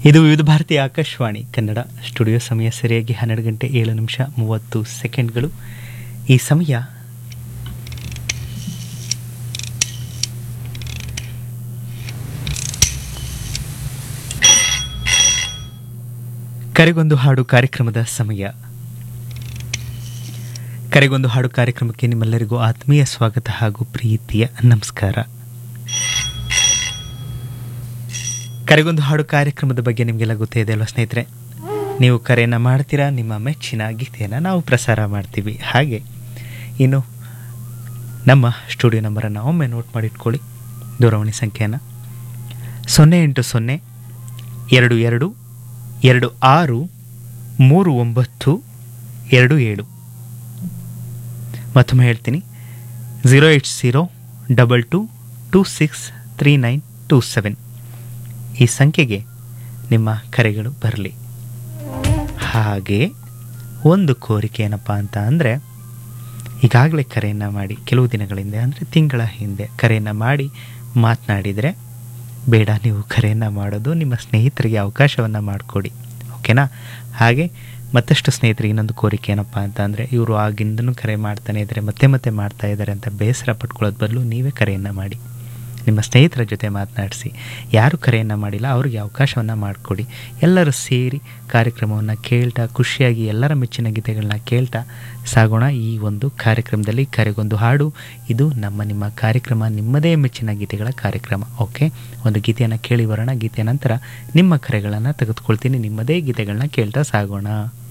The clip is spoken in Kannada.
ಇದು ವಿವಿಧ ಭಾರತಿ ಆಕಾಶವಾಣಿ ಕನ್ನಡ ಸ್ಟುಡಿಯೋ ಸಮಯ ಸರಿಯಾಗಿ ಹನ್ನೆರಡು ಗಂಟೆ ಏಳು ನಿಮಿಷ ಮೂವತ್ತು ಸೆಕೆಂಡ್ಗಳು ಈ ಸಮಯ ಕರೆಗೊಂದು ಹಾಡು ಕಾರ್ಯಕ್ರಮದ ಸಮಯ ಕರೆಗೊಂದು ಹಾಡು ಕಾರ್ಯಕ್ರಮಕ್ಕೆ ನಿಮ್ಮೆಲ್ಲರಿಗೂ ಆತ್ಮೀಯ ಸ್ವಾಗತ ಹಾಗೂ ಪ್ರೀತಿಯ ನಮಸ್ಕಾರ ಕರೆಗೊಂದು ಹಾಡು ಕಾರ್ಯಕ್ರಮದ ಬಗ್ಗೆ ನಿಮಗೆಲ್ಲ ಗೊತ್ತೇ ಇದೆ ಅಲ್ವಾ ಸ್ನೇಹಿತರೆ ನೀವು ಕರೆಯನ್ನು ಮಾಡ್ತೀರಾ ನಿಮ್ಮ ಮೆಚ್ಚಿನ ಗೀತೆಯನ್ನು ನಾವು ಪ್ರಸಾರ ಮಾಡ್ತೀವಿ ಹಾಗೆ ಇನ್ನು ನಮ್ಮ ಸ್ಟುಡಿಯೋ ನಂಬರನ್ನು ಒಮ್ಮೆ ನೋಟ್ ಮಾಡಿ ಇಟ್ಕೊಳ್ಳಿ ದೂರವಾಣಿ ಸಂಖ್ಯೆಯನ್ನು ಸೊನ್ನೆ ಎಂಟು ಸೊನ್ನೆ ಎರಡು ಎರಡು ಎರಡು ಆರು ಮೂರು ಒಂಬತ್ತು ಎರಡು ಏಳು ಮತ್ತೊಮ್ಮೆ ಹೇಳ್ತೀನಿ zero eight zero double two two six three nine two seven ಈ ಸಂಖ್ಯೆಗೆ ನಿಮ್ಮ ಕರೆಗಳು ಬರಲಿ ಹಾಗೆ ಒಂದು ಕೋರಿಕೆ ಏನಪ್ಪ ಅಂತ ಅಂದರೆ ಈಗಾಗಲೇ ಕರೆಯನ್ನು ಮಾಡಿ ಕೆಲವು ದಿನಗಳ ಹಿಂದೆ ಅಂದರೆ ತಿಂಗಳ ಹಿಂದೆ ಕರೆಯನ್ನು ಮಾಡಿ ಮಾತನಾಡಿದರೆ ಬೇಡ ನೀವು ಕರೆಯನ್ನು ಮಾಡೋದು ನಿಮ್ಮ ಸ್ನೇಹಿತರಿಗೆ ಅವಕಾಶವನ್ನು ಮಾಡಿಕೊಡಿ ಓಕೆನಾ ಹಾಗೆ ಮತ್ತಷ್ಟು ಸ್ನೇಹಿತರಿಗೆ ಇನ್ನೊಂದು ಕೋರಿಕೆ ಏನಪ್ಪ ಅಂತ ಅಂದರೆ ಇವರು ಆಗಿಂದನೂ ಕರೆ ಮಾಡ್ತಾನೆ ಇದ್ದಾರೆ ಮತ್ತೆ ಮತ್ತೆ ಮಾಡ್ತಾ ಇದ್ದಾರೆ ಅಂತ ಬೇಸರ ಪಟ್ಕೊಳ್ಳೋದು ಬದಲು ನೀವೇ ಕರೆಯನ್ನು ಮಾಡಿ ನಿಮ್ಮ ಸ್ನೇಹಿತರ ಜೊತೆ ಮಾತನಾಡಿಸಿ ಯಾರು ಕರೆಯನ್ನು ಮಾಡಿಲ್ಲ ಅವ್ರಿಗೆ ಅವಕಾಶವನ್ನು ಮಾಡಿಕೊಡಿ ಎಲ್ಲರೂ ಸೇರಿ ಕಾರ್ಯಕ್ರಮವನ್ನು ಕೇಳ್ತಾ ಖುಷಿಯಾಗಿ ಎಲ್ಲರ ಮೆಚ್ಚಿನ ಗೀತೆಗಳನ್ನ ಕೇಳ್ತಾ ಸಾಗೋಣ ಈ ಒಂದು ಕಾರ್ಯಕ್ರಮದಲ್ಲಿ ಕರೆಗೊಂದು ಹಾಡು ಇದು ನಮ್ಮ ನಿಮ್ಮ ಕಾರ್ಯಕ್ರಮ ನಿಮ್ಮದೇ ಮೆಚ್ಚಿನ ಗೀತೆಗಳ ಕಾರ್ಯಕ್ರಮ ಓಕೆ ಒಂದು ಗೀತೆಯನ್ನು ಕೇಳಿ ಬರೋಣ ಗೀತೆಯ ನಂತರ ನಿಮ್ಮ ಕರೆಗಳನ್ನು ತೆಗೆದುಕೊಳ್ತೀನಿ ನಿಮ್ಮದೇ ಗೀತೆಗಳನ್ನ ಕೇಳ್ತಾ ಸಾಗೋಣ